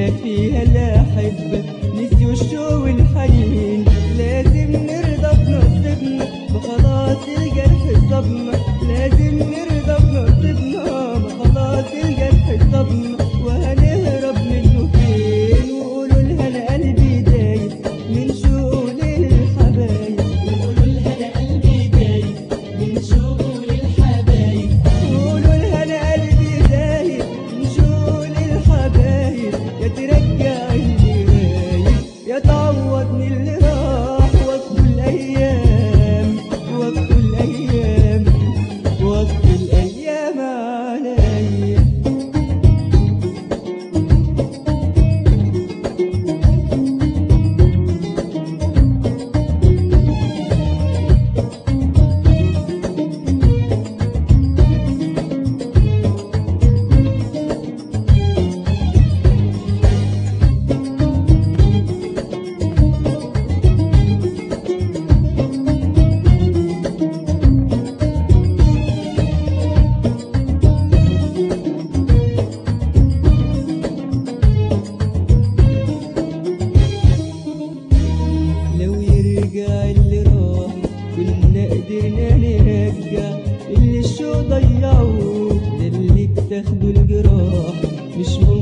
الليلة فيها الأحبة نسيوا الشوق والحنين لازم نرضى بنصيبنا بخلاص الجرح الصدمة لازم نرضى بنصيبنا بخلاص الجرح الصدمة وهنهرب منه فين وقولوا لها أنا قلبي دايب من شوق للحبايب وقولوا لها انا قلبي دايب من شوقه للحبايب قولوا لها انا قلبي دايب من شوق للحبايب يا ترجع اللي غايب يا تعوضني اللي راح وقت الايام وقت الايام وقت الايام عليا لو يرجع اللي راح كنا قدرنا نرجع اللي الشوق ضيعوه ده اللي اتاخدوا الجراح مش